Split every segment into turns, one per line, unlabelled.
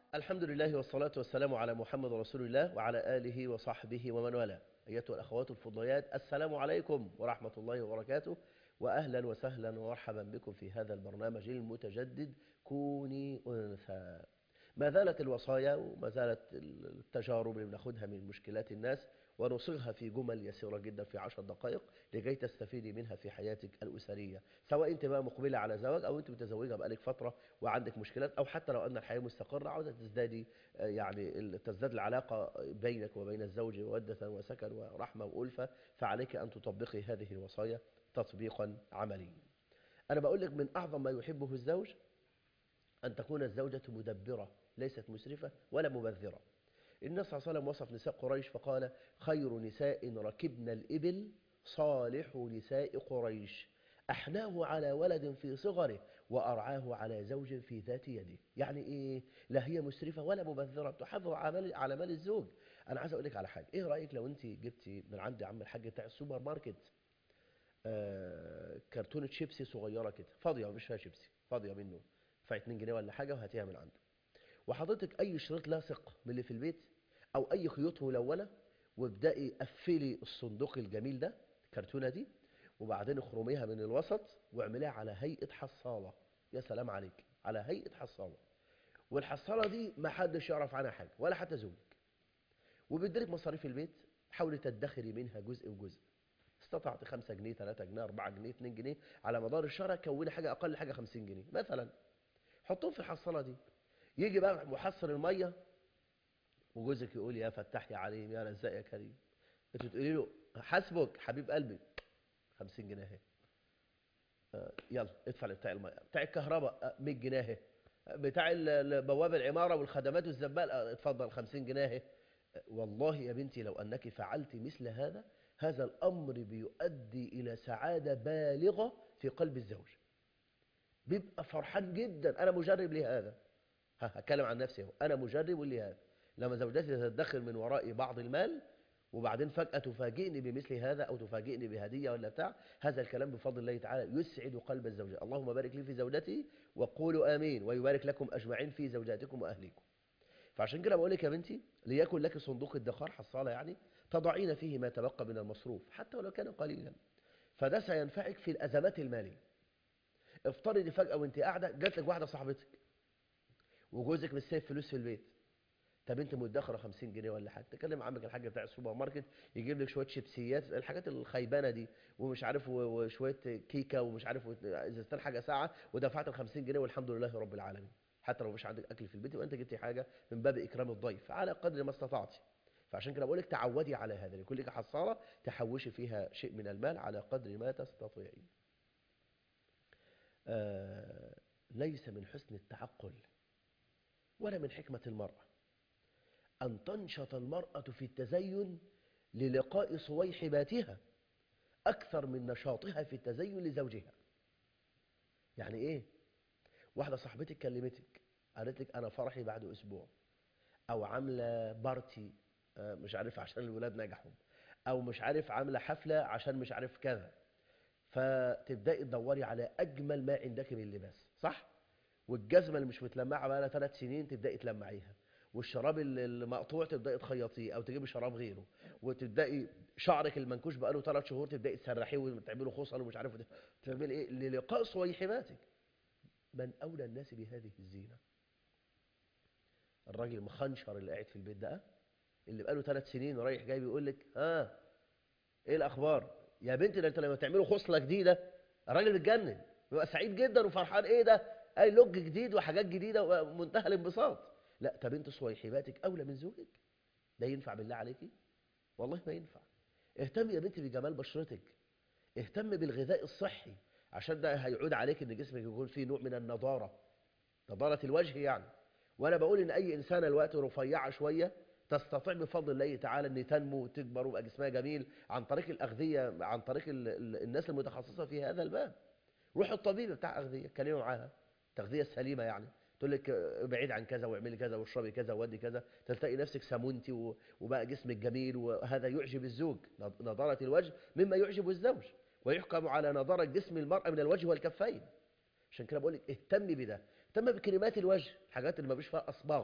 الحمد لله والصلاة والسلام على محمد رسول الله وعلى آله وصحبه ومن والاه أيتها الأخوات الفضليات السلام عليكم ورحمة الله وبركاته وأهلا وسهلا ومرحبا بكم في هذا البرنامج المتجدد كوني أنثى ما زالت الوصايا وما زالت التجارب اللي بناخدها من مشكلات الناس ونصيغها في جمل يسيرة جدا في عشر دقائق لكي تستفيدي منها في حياتك الأسرية سواء أنت بقى مقبلة على زواج أو أنت متزوجة بقالك فترة وعندك مشكلات أو حتى لو أن الحياة مستقرة عاوزة تزدادي آه، يعني ال- تزداد العلاقة بينك وبين الزوج مودة وسكن ورحمة وألفة فعليك أن تطبقي هذه الوصايا تطبيقا عمليا أنا بقول لك من أعظم ما يحبه الزوج أن تكون الزوجة مدبرة ليست مسرفة ولا مبذرة النبي صلى الله عليه وسلم وصف نساء قريش فقال خير نساء ركبن الإبل صالح نساء قريش أحناه على ولد في صغره وأرعاه على زوج في ذات يده يعني إيه لا هي مسرفة ولا مبذرة تحافظ على مال, على مال الزوج أنا عايز أقول لك على حاجة إيه رأيك لو أنت جبتي من عند عم الحاج بتاع السوبر ماركت آه كرتونة شيبسي صغيرة كده فاضية مش فيها شيبسي فاضية منه ف 2 جنيه ولا حاجة وهاتيها من عنده وحضرتك أي شريط لاصق من اللي في البيت أو أي خيوط ملونة وابدأي قفلي الصندوق الجميل ده الكرتونة دي وبعدين اخرميها من الوسط واعمليها على هيئة حصالة يا سلام عليك على هيئة حصالة والحصالة دي ما حدش يعرف عنها حاجة ولا حتى زوجك وبيديلك مصاريف البيت حاولي تدخري منها جزء وجزء استطعت 5 جنيه 3 جنيه 4 جنيه 2 جنيه على مدار الشهر كوني حاجة أقل حاجة 50 جنيه مثلا حطوهم في الحصالة دي يجي بقى محصر المية وجوزك يقول يا فتاح يا عليم يا رزاق يا كريم انت تقولي له حاسبك حبيب قلبي 50 جنيه اهي آه، يلا ادفع بتاع الميه بتاع الكهرباء آه، 100 جنيه اهي آه، بتاع ال- ال- بواب العماره والخدمات والزبال آه، اتفضل 50 جنيه اهي آه، والله يا بنتي لو انك فعلت مثل هذا هذا الامر بيؤدي الى سعاده بالغه في قلب الزوج بيبقى فرحان جدا انا مجرب لهذا ها، هتكلم عن نفسي اهو انا مجرب لهذا لما زوجتي تدخر من ورائي بعض المال وبعدين فجأة تفاجئني بمثل هذا أو تفاجئني بهدية ولا بتاع هذا الكلام بفضل الله تعالى يسعد قلب الزوجة اللهم بارك لي في زوجتي وقولوا آمين ويبارك لكم أجمعين في زوجاتكم وأهليكم فعشان كده بقول لك يا بنتي ليكن لك صندوق الدخار حصالة يعني تضعين فيه ما تبقى من المصروف حتى ولو كان قليلا فده سينفعك في الأزمات المالية افترضي فجأة وانت قاعدة جات لك واحدة صاحبتك وجوزك مش سايب فلوس في البيت طب انت مدخره 50 جنيه ولا حاجه تكلم عمك الحاج بتاع السوبر ماركت يجيب لك شويه شيبسيات الحاجات الخيبانه دي ومش عارف و- وشويه كيكه ومش عارف و- ازازتين حاجه ساعه ودفعت ال 50 جنيه والحمد لله رب العالمين حتى لو مش عندك اكل في البيت يبقى انت جبتي حاجه من باب اكرام الضيف على قدر ما استطعتي فعشان كده بقول لك تعودي على هذا يكون لك حصاله تحوشي فيها شيء من المال على قدر ما تستطيعين آه ليس من حسن التعقل ولا من حكمه المراه أن تنشط المرأة في التزين للقاء صويحباتها أكثر من نشاطها في التزين لزوجها يعني إيه؟ واحدة صاحبتك كلمتك قالت لك أنا فرحي بعد أسبوع أو عاملة بارتي آه، مش عارف عشان الولاد نجحوا أو مش عارف عاملة حفلة عشان مش عارف كذا فتبدأي تدوري على أجمل ما عندك من لباس صح؟ والجزمة اللي مش متلمعة بقى لها ثلاث سنين تبدأي تلمعيها والشراب ال- المقطوع تبدأي تخيطيه أو تجيبي شراب غيره وتبدأي شعرك المنكوش بقاله ثلاث شهور تبدأي تسرحيه وتعمله خصل ومش عارف وت- تعملي إيه للقاء صويحباتك من أولى الناس بهذه الزينة الراجل المخنشر اللي قاعد في البيت ده اللي بقاله ثلاث سنين رايح جاي بيقول لك ها ايه الاخبار يا بنتي ده انت لما تعملوا خصله جديده الراجل بيتجنن بيبقى سعيد جدا وفرحان ايه ده اي لوج جديد وحاجات جديده ومنتهى الانبساط لا طب انت صويحباتك اولى من زوجك ده ينفع بالله عليكي والله ما ينفع اهتم يا بنتي بجمال بشرتك اهتم بالغذاء الصحي عشان ده هيعود عليك ان جسمك يكون فيه نوع من النضاره نضاره الوجه يعني وانا بقول ان اي انسانه الوقت رفيعه شويه تستطيع بفضل الله تعالى ان تنمو وتكبر ويبقى جسمها جميل عن طريق الاغذيه عن طريق ال ال الناس المتخصصه في هذا الباب روح الطبيب بتاع اغذيه اتكلموا معاها التغذيه السليمه يعني تقول لك ابعدي عن كذا واعملي كذا واشربي كذا وودي كذا تلتقي نفسك سمنتي و- وبقى جسمك جميل وهذا يعجب الزوج نض- نضاره الوجه مما يعجب الزوج ويحكم على نضاره جسم المراه من الوجه والكفين عشان كده بقول لك اهتمي بده اهتم بكريمات الوجه الحاجات اللي ما فيش فيها اصباغ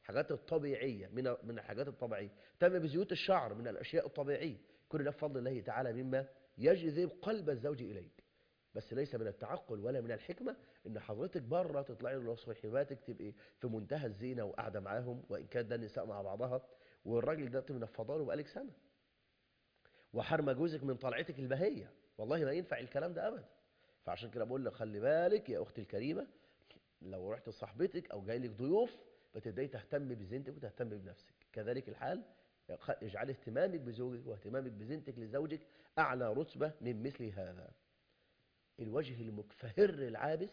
الحاجات الطبيعية من من الحاجات الطبيعية تم بزيوت الشعر من الأشياء الطبيعية كل ده بفضل الله تعالى مما يجذب قلب الزوج إليك بس ليس من التعقل ولا من الحكمة ان حضرتك بره تطلعي لصحباتك تبقي في منتهى الزينة وقاعدة معاهم وإن كان ده النساء مع بعضها والراجل ده منفضاله بقالك سنة وحرم جوزك من طلعتك البهية والله ما ينفع الكلام ده أبدا فعشان كده بقول لك خلي بالك يا أختي الكريمة لو رحت لصاحبتك أو جاي لك ضيوف بتبداي تهتم بزينتك وتهتم بنفسك كذلك الحال اجعل اهتمامك بزوجك واهتمامك بزينتك لزوجك أعلى رتبة من مثل هذا الوجه المكفهر العابس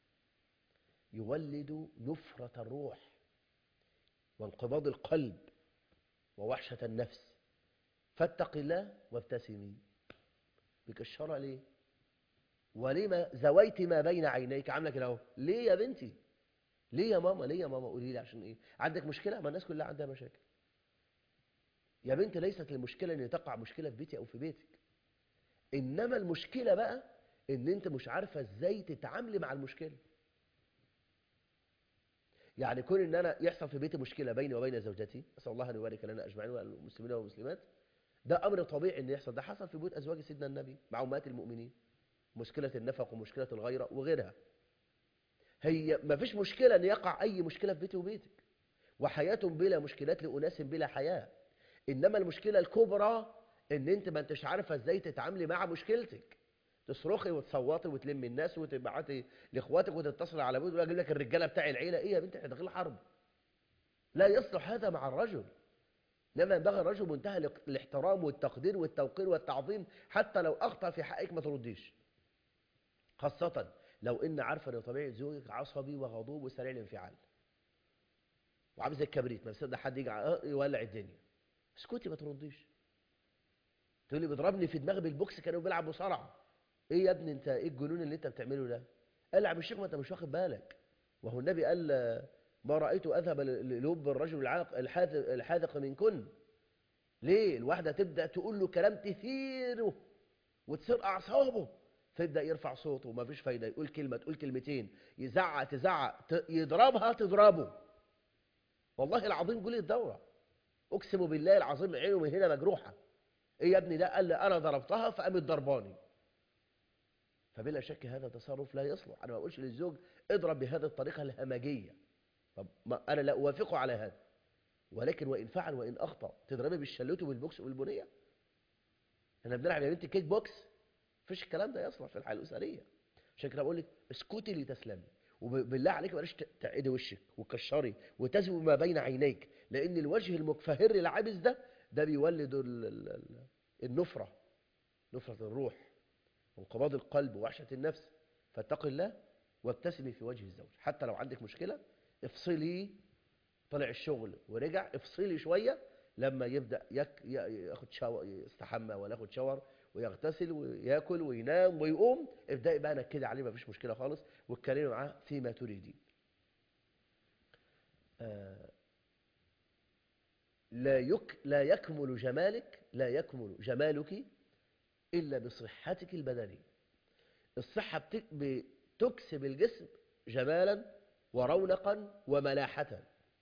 يولد نفرة الروح وانقباض القلب ووحشة النفس فاتق الله وابتسمي بكشرة ليه ولما زويت ما بين عينيك عامله كده اهو ليه يا بنتي ليه يا ماما ليه يا ماما قولي لي عشان ايه عندك مشكله ما الناس كلها عندها مشاكل يا بنت ليست المشكله ان تقع مشكله في بيتي او في بيتك انما المشكله بقى ان انت مش عارفه ازاي تتعاملي مع المشكله يعني كون ان انا يحصل في بيتي مشكله بيني وبين زوجتي اسال الله ان يبارك لنا اجمعين والمسلمين والمسلمات ده امر طبيعي ان يحصل ده حصل في بيوت ازواج سيدنا النبي مع امهات المؤمنين مشكله النفق ومشكله الغيره وغيرها هي ما فيش مشكله ان يقع اي مشكله في بيتي وبيتك وحياه بلا مشكلات لاناس بلا حياه انما المشكله الكبرى ان انت ما انتش عارفه ازاي تتعاملي مع مشكلتك تصرخي وتصوتي وتلمي الناس وتبعتي لاخواتك وتتصل على ابوك ويقول لك الرجاله بتاع العيله ايه يا بنتي احنا داخلين حرب لا يصلح هذا مع الرجل انما ينبغي الرجل منتهى الاحترام والتقدير والتوقير والتعظيم حتى لو اخطا في حقك ما ترديش خاصه لو ان عارفه ان طبيعه زوجك عصبي وغضوب وسريع الانفعال وعامل زي الكبريت ما بيصدق حد يجي يولع الدنيا اسكتي ما ترديش تقول لي بيضربني في دماغي بالبوكس كانوا بيلعب مصارعه ايه يا ابني انت ايه الجنون اللي انت بتعمله ده قال يا عم الشيخ ما انت مش واخد بالك وهو النبي قال ما رايت اذهب للب الرجل العاق الحاذق منكن ليه الواحده تبدا تقول له كلام تثيره وتصير اعصابه فيبدا يرفع صوته وما فيش فايده يقول كلمه تقول كلمتين يزعق تزعق يضربها تضربه والله العظيم قولي الدوره اقسم بالله العظيم عينه من هنا مجروحه ايه يا ابني ده قال لي انا ضربتها فقامت ضرباني فبلا شك هذا تصرف لا يصلح انا ما بقولش للزوج اضرب بهذه الطريقه الهمجيه طب ما انا لا اوافقه على هذا ولكن وان فعل وان اخطا تضربي بالشلوت وبالبوكس وبالبنيه احنا بنلعب يا بنتي كيك بوكس مفيش الكلام ده يصلح في الحياه الاسريه عشان كده بقول لك اسكتي لتسلمي وبالله عليك بلاش تعيدي وشك وكشري وتزوي ما بين عينيك لان الوجه المكفهر العابس ده ده بيولد النفره نفره الروح وانقباض القلب ووحشه النفس فاتقي الله وابتسمي في وجه الزوج حتى لو عندك مشكله افصلي طلع الشغل ورجع افصلي شويه لما يبدا يك ياخد شاور يستحمى ولا ياخد شاور ويغتسل وياكل وينام ويقوم ابدأي بقى نكدي عليه ما فيش مشكلة خالص واتكلمي معاه فيما تريدين آه لا يك لا يكمل جمالك لا يكمل جمالك إلا بصحتك البدنية الصحة بتكسب الجسم جمالا ورونقا وملاحة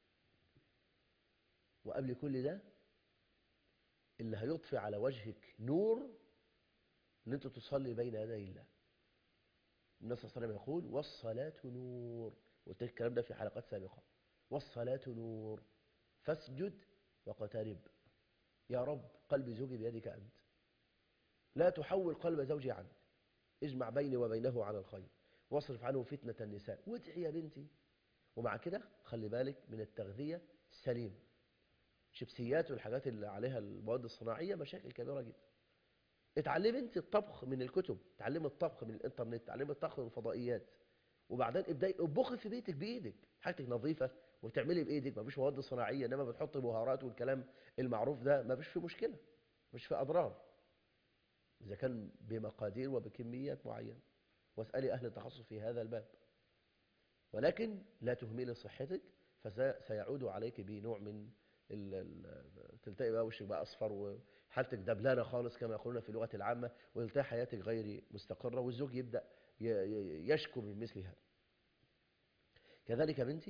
وقبل كل ده اللي هيطفي على وجهك نور ان انت تصلي بين يدي الله النبي صلى الله عليه وسلم يقول والصلاة نور قلت الكلام ده في حلقات سابقة والصلاة نور فاسجد واقترب يا رب قلب زوجي بيدك أنت لا تحول قلب زوجي عنك اجمع بيني وبينه على الخير واصرف عنه فتنة النساء وادعي يا بنتي ومع كده خلي بالك من التغذية السليمة شيبسيات والحاجات اللي عليها المواد الصناعية مشاكل كبيرة جدا اتعلمي انت الطبخ من الكتب اتعلمي الطبخ من الانترنت اتعلمي الطبخ من الفضائيات وبعدين ابداي اطبخي في بيتك بايدك حاجتك نظيفه وتعملي بايدك مفيش مواد صناعيه انما بتحطي بهارات والكلام المعروف ده مفيش فيه مشكله مش في اضرار اذا كان بمقادير وبكميات معينه واسالي اهل التخصص في هذا الباب ولكن لا تهملي صحتك فسيعود عليك بنوع من تلتقي بقى وشك بقى اصفر وحالتك دبلانه خالص كما يقولون في اللغه العامه وتلتقي حياتك غير مستقره والزوج يبدا يشكو من مثل هذا كذلك يا بنتي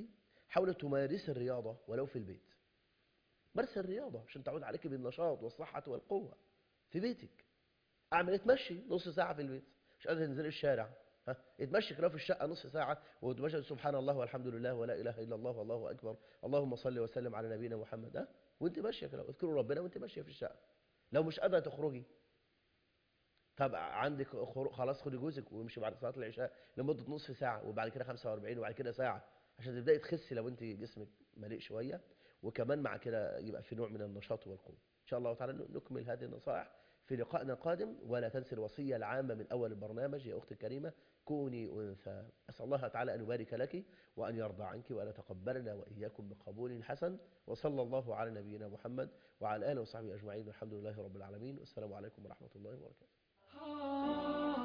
حاول تمارس الرياضة ولو في البيت مارس الرياضة عشان تعود عليك بالنشاط والصحة والقوة في بيتك اعمل اتمشي نص ساعة في البيت مش قادر تنزل الشارع ها اتمشي كده في الشقة نص ساعة وتمشي سبحان الله والحمد لله ولا إله إلا الله والله أكبر اللهم صل وسلم على نبينا محمد ها وانت ماشية كده اذكروا ربنا وانت ماشية في الشقة لو مش قادرة تخرجي طب عندك خروج خلاص خدي جوزك وامشي بعد صلاة العشاء لمدة نصف ساعة وبعد كده 45 وبعد كده ساعة عشان تبدأي تخسي لو انت جسمك مليء شوية وكمان مع كده يبقى في نوع من النشاط والقوة إن شاء الله تعالى نكمل هذه النصائح في لقائنا القادم ولا تنسي الوصية العامة من أول البرنامج يا أختي الكريمة كوني أنثى أسأل الله تعالى أن يبارك لك وأن يرضى عنك وأن يتقبلنا وإياكم بقبول حسن وصلى الله على نبينا محمد وعلى آله وصحبه أجمعين والحمد لله رب العالمين والسلام عليكم ورحمة الله وبركاته